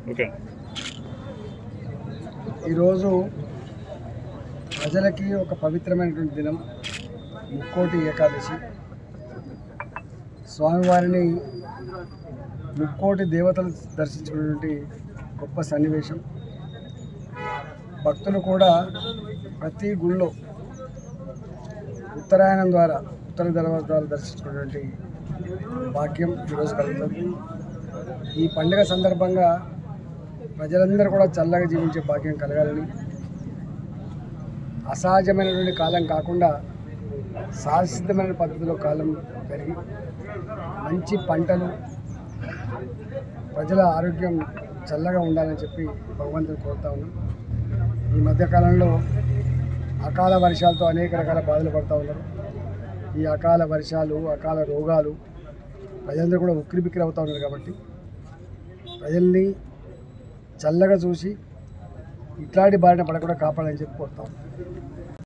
okay ఈరోజు ప్రజలకి ఒక పవిత్రమైనటువంటి దినం ముక్కోటి ఏకాదశి స్వామివారిని ముక్కోటి దేవతలు దర్శించుకున్నటువంటి గొప్ప సన్నివేశం భక్తులు కూడా ప్రతి గుళ్ళో ఉత్తరాయణం ద్వారా ఉత్తర దర్వాజ ద్వారా దర్శించుకున్నటువంటి భాగ్యం ఈరోజు కలుగుతుంది ఈ పండుగ సందర్భంగా ప్రజలందరూ కూడా చల్లగా జీవించే భాగ్యం కలగాలని అసహజమైనటువంటి కాలం కాకుండా సహసిద్ధమైన పద్ధతిలో కాలం పెరిగి మంచి పంటలు ప్రజల ఆరోగ్యం చల్లగా ఉండాలని చెప్పి భగవంతుని కోరుతా ఉన్నాం ఈ మధ్యకాలంలో అకాల వర్షాలతో అనేక రకాల బాధలు పడుతూ ఉన్నారు ఈ అకాల వర్షాలు అకాల రోగాలు ప్రజలందరూ కూడా ఉక్కిరిబిక్కిరి అవుతూ ఉన్నారు కాబట్టి ప్రజల్ని చల్లగా చూసి ఇట్లాంటి బారిన పడకుండా కాపాడని చెప్పి కోరుతాం